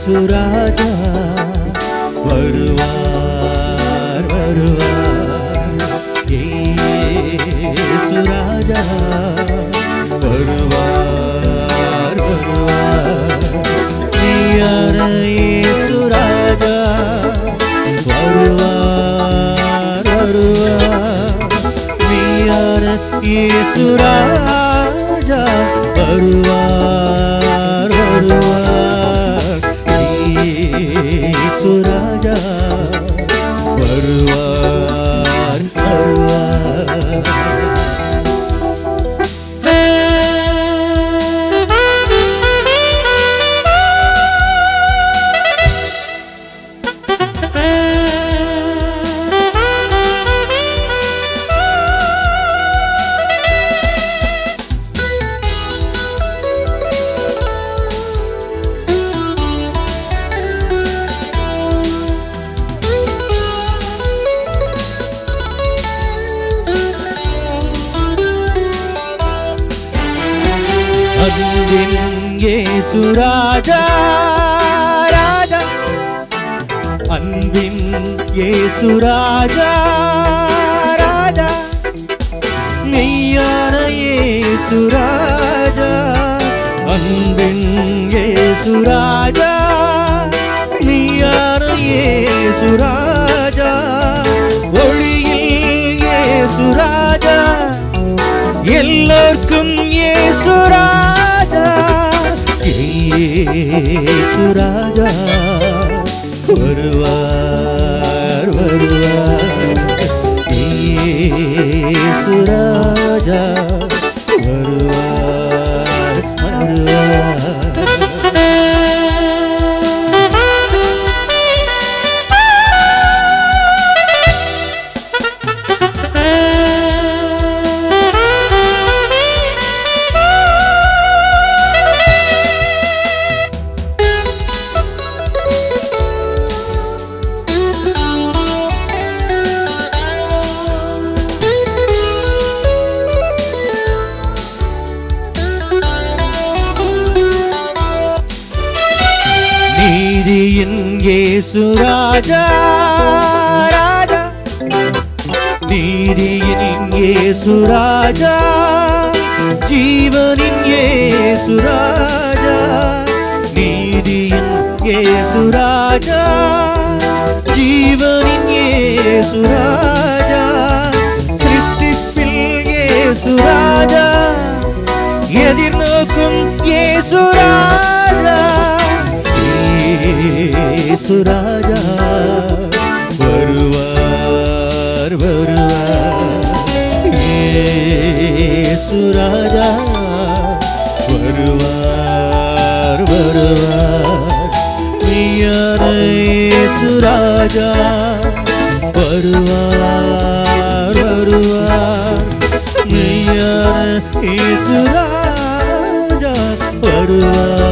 இயேசுராஜா வருவார் வருவார் இயேசுராஜா வருவார் வருவார் நீயார இயேசுராஜா வருவார் வருவார் நீயார இயேசுராஜா வருவார் வருவார் இயேசுராஜா வருவார் வருவார் அன்பின் இயேசுராஜா ராஜா அன்பின் இயேசுராஜா ராஜா மெய்யான இயேசுராஜா அன்பின் இயேசுராஜா மெய்யான இயேசுராஜா ஒளியில் இயேசுராஜா எல்லோர்க்கும் இயேசுராஜா இயேசுராஜா வருவார் வருவார் இயேசுராஜா வருவார் வருவார் நீதியின் இயேசுராஜா ராஜா நீதியின் இயேசுராஜா ஜீவனின் இயேசுராஜா நீதியின் இயேசுராஜா ஜீவனின் இயேசுராஜா சிருஷ்டிப்பில் இயேசுராஜா எதிர்நோக்கும் இயேசுராஜா இயேசுராஜா வருவார் வருவார் இயேசுராஜா வருவார் வருவார் நீயான இயேசுராஜா வருவார் வருவார் நீயான இயேசுராஜா வருவார்